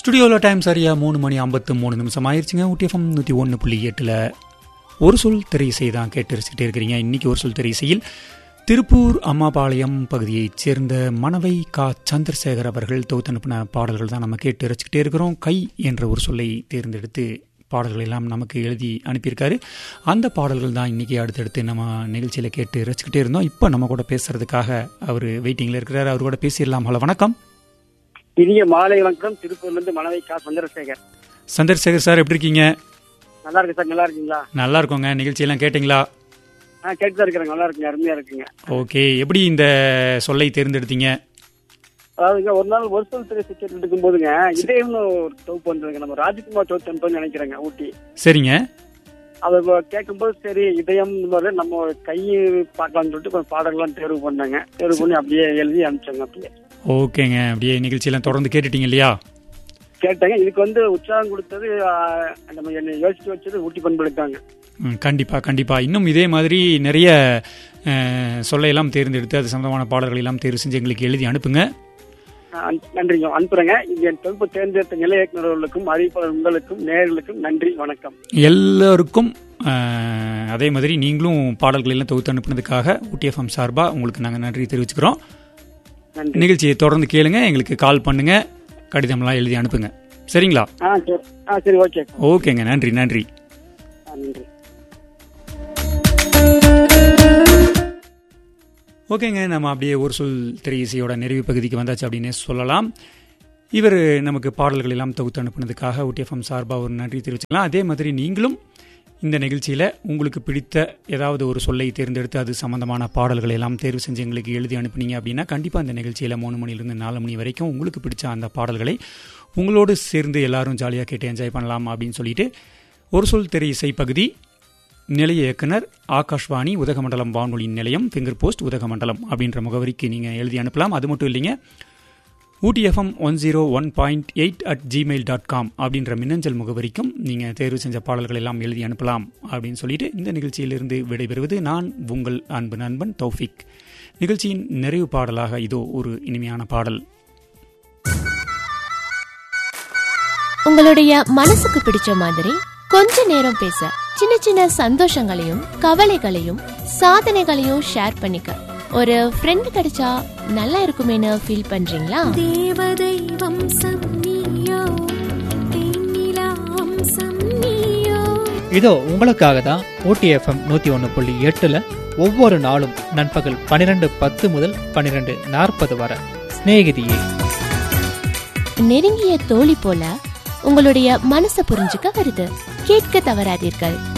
ஸ்டுடியோவில் டைம் சரியா மூணு மணி ஐம்பத்து மூணு நிமிஷம் ஆயிடுச்சுங்க ஊட்டிஎஃப்எம் நூற்றி ஒன்று புள்ளி எட்டில் ஒரு சொல் திரை இசை தான் கேட்டு ரசிக்கிட்டே இருக்கிறீங்க இன்னைக்கு ஒரு சொல் திரை இசையில் திருப்பூர் அம்மாபாளையம் பகுதியைச் சேர்ந்த மணவை கா சந்திரசேகர் அவர்கள் தொகுத்து அனுப்பின பாடல்கள் தான் நம்ம கேட்டு ரசிக்கிட்டே இருக்கிறோம் கை என்ற ஒரு சொல்லை தேர்ந்தெடுத்து பாடல்கள் எல்லாம் நமக்கு எழுதி அனுப்பியிருக்காரு அந்த பாடல்கள் தான் இன்னைக்கு அடுத்தடுத்து நம்ம நிகழ்ச்சியில் கேட்டு ரசிக்கிட்டே இருந்தோம் இப்போ நம்ம கூட பேசுறதுக்காக அவர் வெயிட்டிங்கில் இருக்கிறார் அவர் கூட பேசிடலாம் ஹலோ வணக்கம் இனிய மாலை வணக்கம் திருப்பூர்ல இருந்து மனவை கா சந்திரசேகர் சந்திரசேகர் சார் எப்படி இருக்கீங்க நல்லா இருக்கு சார் நல்லா இருக்கீங்களா நல்லா இருக்கோங்க நிகழ்ச்சியெல்லாம் கேட்டிங்களா ஆ கேட்டு தான் இருக்கிறேன் நல்லா இருக்குங்க அருமையா இருக்குங்க ஓகே எப்படி இந்த சொல்லை தேர்ந்தெடுத்தீங்க அதாவதுங்க ஒரு நாள் ஒரு சொல் திரை கேட்டு இருக்கும் போதுங்க இதயம்னு ஒரு தொகுப்பு வந்ததுங்க நம்ம ராஜ்குமார் தொகுத்து அனுப்பணும்னு நினைக்கிறேங்க ஊட்டி சரிங்க அதை கேட்கும்போது சரி இதயம் நம்ம கை பார்க்கலாம்னு சொல்லிட்டு கொஞ்சம் பாடல்கள்லாம் தேர்வு பண்ணாங்க தேர்வு பண்ணி அப்படியே எழுதி அனுப்பிச்சாங்க அப்படியே ஓகேங்க அப்படியே நிகழ்ச்சியெல்லாம் தொடர்ந்து கேட்டுட்டீங்க இல்லையா கேட்டாங்க இதுக்கு வந்து உற்சாகம் கொடுத்தது ஆ, நம்ம என்னை யோசிச்சு வச்சது ஊட்டி பண்படுத்தாங்க ம், கண்டிப்பா கண்டிப்பா இன்னும் இதே மாதிரி நிறைய அஹ், சொல்லையெல்லாம் தேர்ந்தெடுத்து அது சம்பந்தமான பாடல்களை எல்லாம் தேர்வு செஞ்சு எங்களுக்கு எழுதி அனுப்புங்க நன்றிங்க அனுப்புறேங்க இது என் தொகுப்பு தேர்ந்தெடுத்த நிலை இயக்குநர்களுக்கும் அறிவிப்பாளர் உங்களுக்கும் நேயர்களுக்கும் நன்றி வணக்கம் எல்லாருக்கும் அஹ், அதே மாதிரி நீங்களும் பாடல்களை எல்லாம் தொகுத்து அனுப்புனதுக்காக ஊட்டிஎஃப்எம் சார்பாக உங்களுக்கு நாங்கள் நன்றி தெரிவிச்சுக்கிறோம் நன்றி நிகழ்ச்சியை தொடர்ந்து கேளுங்க எங்களுக்கு கால் பண்ணுங்க கடிதம்லாம் எழுதி அனுப்புங்க சரிங்களா ஆ சரி ஆ சரி ஓகே ஓகேங்க நன்றி நன்றி ஆ நன்றி ஓகேங்க நம்ம அப்படியே ஒரு சொல் திரை இசையோட நிறைவு பகுதிக்கு வந்தாச்சு அப்படின்னே சொல்லலாம் இவர் நமக்கு பாடல்கள் எல்லாம் தொகுத்து அனுப்புனதுக்காக ஊட்டிஎஃப்எம் சார்பாக ஒரு நன்றி தெரிவிச்சுக்கலாம் அதே மாதிரி நீங்களும் இந்த நிகழ்ச்சியில் உங்களுக்கு பிடித்த ஏதாவது ஒரு சொல்லை தேர்ந்தெடுத்து அது சம்பந்தமான பாடல்களை எல்லாம் தேர்வு செஞ்சு எங்களுக்கு எழுதி அனுப்புனீங்க அப்படின்னா கண்டிப்பாக இந்த நிகழ்ச்சியில் மூணு மணிலிருந்து நாலு மணி வரைக்கும் உங்களுக்கு பிடிச்ச அந்த பாடல்களை உங்களோடு சேர்ந்து எல்லாரும் ஜாலியாக கேட்டு என்ஜாய் பண்ணலாம் அப்படின்னு சொல்லிட்டு ஒரு சொல் திரை இசை பகுதி நிலைய இயக்குனர் ஆகாஷ்வாணி உதகமண்டலம் வானொலி நிலையம் ஃபிங்கர் போஸ்ட் உதகமண்டலம் அப்படின்ற முகவரிக்கு நீங்கள் எழுதி அனுப்பலாம் அது மட்டும் இல்லைங்க Ooty FM one zero one point eight at Gmail dot com அப்படின்ற மின்னஞ்சல் முகவரிக்கும் நீங்கள் தேர்வு செஞ்ச பாடல்கள் எல்லாம் எழுதி அனுப்பலாம் அப்படின்னு சொல்லிட்டு இந்த நிகழ்ச்சியிலிருந்து விடைபெறுவது நான் உங்கள் அன்பு நண்பன் தௌஃபிக் நிகழ்ச்சியின் நிறைவு பாடலாக இதோ ஒரு இனிமையான பாடல் உங்களுடைய மனசுக்கு பிடிச்ச மாதிரி கொஞ்ச நேரம் பேச சின்ன சின்ன சந்தோஷங்களையும் கவலைகளையும் சாதனைகளையும் ஷேர் பண்ணிக்க ஒரு ஃப்ரெண்ட் கிடைச்சா நல்லா இருக்குமேனு ஃபீல் பண்றீங்களா தேவதை வம்சம் நீயோ தேனிலா வம்சம் நீயோ இதோ உங்களுக்காக தான் ஓடிஎஃப்எம் நூற்றி ஒன்று புள்ளி எட்டில் ஒவ்வொரு நாளும் நண்பகல் பன்னிரெண்டு பத்து முதல் பன்னிரெண்டு நாற்பது வரை சிநேகிதியே நெருங்கிய தோழி போல உங்களுடைய மனசை புரிஞ்சுக்க வருது கேட்க தவறாதீர்கள்